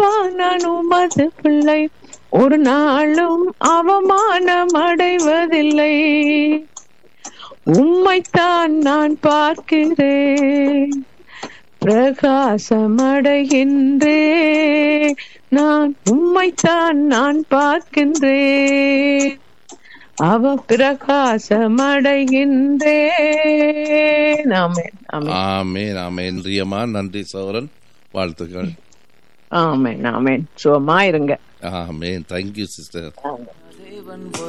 அப்பா நான் உமது பிள்ளை ஒரு நாளும் அவமானம் அடைவதில்லை உம்மைத்தான் நான் பார்க்கிறேன் பிரகாசமடைகின்றேன் நான் உம்மைத்தான் நான் பார்க்கின்றேன் அவ பிரகாசமடைகின்றேன் ஆமென் ஆமென் ஆமேன் ஆமேன் ரியமா நன்றி சௌரன் வாழ்த்துக்கள் ஆமென் ஆமென் சுகமா இருங்க ஆமேன் தேங்க்யூ சிஸ்டர் ஆமென்